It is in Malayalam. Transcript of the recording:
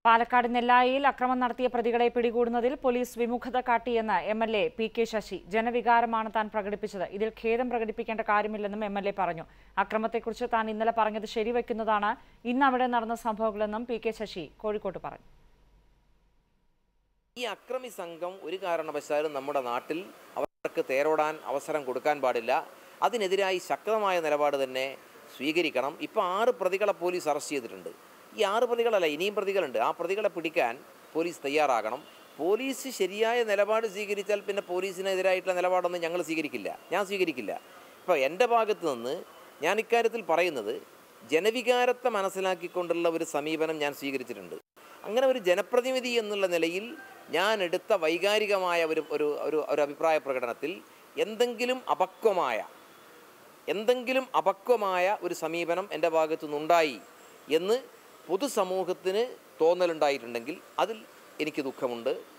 പാലക്കാട് നെല്ലായിയിൽ അക്രമം നടത്തിയ പ്രതികളെ പിടികൂടുന്നതിൽ പോലീസ് വിമുഖത കാട്ടിയെന്ന് M L A P K Sasi ജനവികാരമാണ് താൻ പ്രകടിപ്പിച്ചത് ഇതിൽ ഖേദം പ്രകടിപ്പിക്കേണ്ട കാര്യമില്ലെന്നും എം എൽ എ പറഞ്ഞു അക്രമത്തെക്കുറിച്ച് താൻ ഇന്നലെ പറഞ്ഞത് ശരിവെക്കുന്നതാണ് ഇന്ന് അവിടെ നടന്ന സംഭവങ്ങളെന്നും പി കെ ശശി കോഴിക്കോട്ട് പറഞ്ഞു ഈ അക്രമി സംഘം ഒരു കാരണവശാലും നമ്മുടെ നാട്ടിൽ അവർക്ക് തേരോടാൻ അവസരം കൊടുക്കാൻ പാടില്ല അതിനെതിരായി ശക്തമായ നിലപാട് തന്നെ സ്വീകരിക്കണം ഇപ്പോൾ ആറ് പ്രതികളെ പോലീസ് അറസ്റ്റ് ചെയ്തിട്ടുണ്ട് ഈ ആറ് പ്രതികളല്ല ഇനിയും പ്രതികളുണ്ട് ആ പ്രതികളെ പിടിക്കാൻ പോലീസ് തയ്യാറാകണം പോലീസ് ശരിയായ നിലപാട് സ്വീകരിച്ചാൽ പിന്നെ പോലീസിനെതിരായിട്ടുള്ള നിലപാടൊന്നും ഞങ്ങൾ സ്വീകരിക്കില്ല ഞാൻ സ്വീകരിക്കില്ല ഇപ്പോൾ എൻ്റെ ഭാഗത്ത് നിന്ന് ഞാൻ ഇക്കാര്യത്തിൽ പറയുന്നത് ജനവികാരത്തെ മനസ്സിലാക്കിക്കൊണ്ടുള്ള ഒരു സമീപനം ഞാൻ സ്വീകരിച്ചിട്ടുണ്ട് അങ്ങനെ ഒരു ജനപ്രതിനിധി എന്നുള്ള നിലയിൽ ഞാൻ എടുത്ത വൈകാരികമായ ഒരു ഒരു ഒരു ഒരു അഭിപ്രായ പ്രകടനത്തിൽ എന്തെങ്കിലും അപക്വമായ എന്തെങ്കിലും അപക്വമായ ഒരു സമീപനം എൻ്റെ ഭാഗത്തു നിന്നുണ്ടായി എന്ന് പൊതുസമൂഹത്തിന് തോന്നലുണ്ടായിട്ടുണ്ടെങ്കിൽ അതിൽ എനിക്ക് ദുഃഖമുണ്ട്